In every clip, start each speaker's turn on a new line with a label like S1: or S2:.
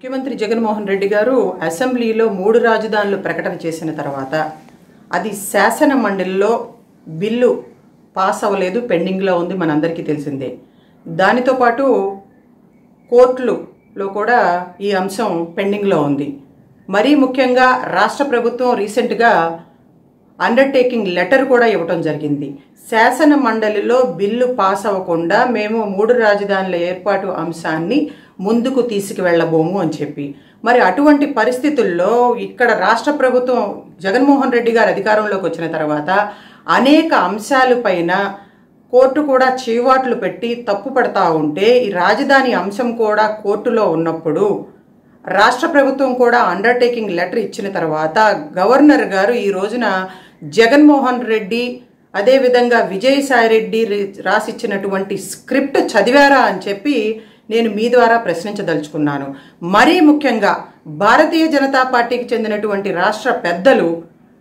S1: ముఖ్యమంత్రి జగన్మోహన్ రెడ్డి గారు అసెంబ్లీలో మూడు రాజధానులు ప్రకటన చేసిన తర్వాత అది శాసన మండలిలో బిల్లు పాస్ అవ్వలేదు పెండింగ్లో ఉంది మనందరికీ తెలిసిందే దానితో పాటు కోర్టులలో కూడా ఈ అంశం పెండింగ్లో ఉంది మరీ ముఖ్యంగా రాష్ట్ర ప్రభుత్వం రీసెంట్గా అండర్టేకింగ్ లెటర్ కూడా ఇవ్వటం జరిగింది శాసన మండలిలో బిల్లు పాస్ అవ్వకుండా మేము మూడు రాజధానుల ఏర్పాటు అంశాన్ని ముందుకు తీసుకువెళ్ళబోము అని చెప్పి మరి అటువంటి పరిస్థితుల్లో ఇక్కడ రాష్ట్ర ప్రభుత్వం జగన్మోహన్ రెడ్డి గారు అధికారంలోకి వచ్చిన తర్వాత అనేక అంశాలపైన కోర్టు కూడా చీవాట్లు పెట్టి తప్పు పడతా ఉంటే ఈ రాజధాని అంశం కూడా కోర్టులో ఉన్నప్పుడు రాష్ట్ర ప్రభుత్వం కూడా అండర్టేకింగ్ లెటర్ ఇచ్చిన తర్వాత గవర్నర్ గారు ఈ రోజున జగన్మోహన్ రెడ్డి అదేవిధంగా విజయసాయి రెడ్డి రాసిచ్చినటువంటి స్క్రిప్ట్ చదివారా అని చెప్పి నేను మీ ద్వారా ప్రశ్నించదలుచుకున్నాను మరీ ముఖ్యంగా భారతీయ జనతా పార్టీకి చెందినటువంటి రాష్ట్ర పెద్దలు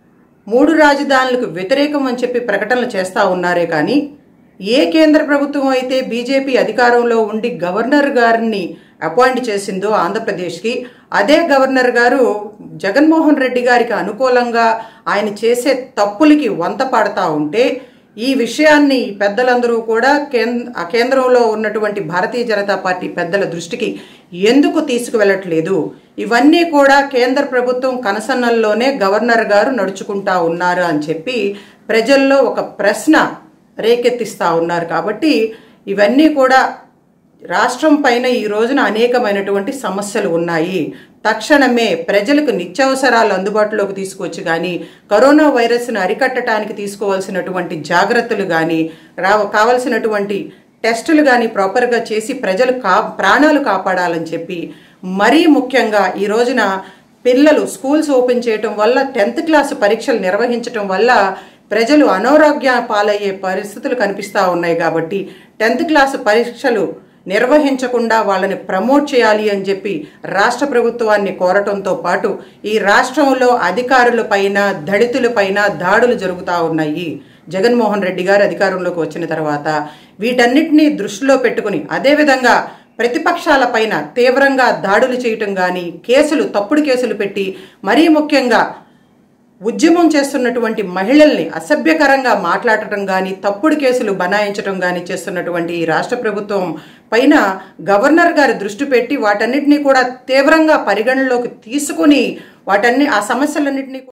S1: మూడు రాజధానులకు వ్యతిరేకం అని చెప్పి ప్రకటనలు చేస్తూ ఉన్నారే కానీ ఏ కేంద్ర ప్రభుత్వం అయితే బీజేపీ అధికారంలో ఉండి గవర్నర్ గారిని అపాయింట్ చేసిందో ఆంధ్రప్రదేశ్కి అదే గవర్నర్ గారు జగన్మోహన్ రెడ్డి గారికి అనుకూలంగా ఆయన చేసే తప్పులకి వంత పాడుతూ ఉంటే ఈ విషయాన్ని పెద్దలందరూ కూడా కేంద్ర కేంద్రంలో ఉన్నటువంటి భారతీయ జనతా పార్టీ పెద్దల దృష్టికి ఎందుకు తీసుకువెళ్ళట్లేదు ఇవన్నీ కూడా కేంద్ర ప్రభుత్వం కనసన్నల్లోనే గవర్నర్ గారు నడుచుకుంటా ఉన్నారు అని చెప్పి ప్రజల్లో ఒక ప్రశ్న రేకెత్తిస్తూ ఉన్నారు కాబట్టి ఇవన్నీ కూడా రాష్ట్రం పైన ఈ రోజున అనేకమైనటువంటి సమస్యలు ఉన్నాయి తక్షణమే ప్రజలకు నిత్యావసరాలు అందుబాటులోకి తీసుకొచ్చి కానీ కరోనా వైరస్ను అరికట్టడానికి తీసుకోవాల్సినటువంటి జాగ్రత్తలు కానీ రా కావలసినటువంటి టెస్టులు కానీ ప్రాపర్గా చేసి ప్రజలు కా ప్రాణాలు కాపాడాలని చెప్పి మరీ ముఖ్యంగా ఈ రోజున పిల్లలు స్కూల్స్ ఓపెన్ చేయటం వల్ల టెన్త్ క్లాస్ పరీక్షలు నిర్వహించటం వల్ల ప్రజలు అనారోగ్య పాలయ్యే పరిస్థితులు కనిపిస్తూ ఉన్నాయి కాబట్టి టెన్త్ క్లాస్ పరీక్షలు నిర్వహించకుండా వాళ్ళని ప్రమోట్ చేయాలి అని చెప్పి రాష్ట్ర ప్రభుత్వాన్ని కోరటంతో పాటు ఈ రాష్ట్రంలో అధికారుల పైన దళితుల పైన దాడులు జరుగుతూ ఉన్నాయి జగన్మోహన్ రెడ్డి గారు అధికారంలోకి వచ్చిన తర్వాత వీటన్నిటినీ దృష్టిలో పెట్టుకుని అదేవిధంగా ప్రతిపక్షాల పైన తీవ్రంగా దాడులు చేయటం కానీ కేసులు తప్పుడు కేసులు పెట్టి మరీ ముఖ్యంగా ఉద్యమం చేస్తున్నటువంటి మహిళల్ని అసభ్యకరంగా మాట్లాడటం కానీ తప్పుడు కేసులు బనాయించడం కానీ చేస్తున్నటువంటి ఈ రాష్ట్ర ప్రభుత్వం పైన గవర్నర్ గారి దృష్టి పెట్టి వాటన్నిటినీ కూడా తీవ్రంగా పరిగణలోకి తీసుకుని వాటన్ని ఆ సమస్యలన్నింటినీ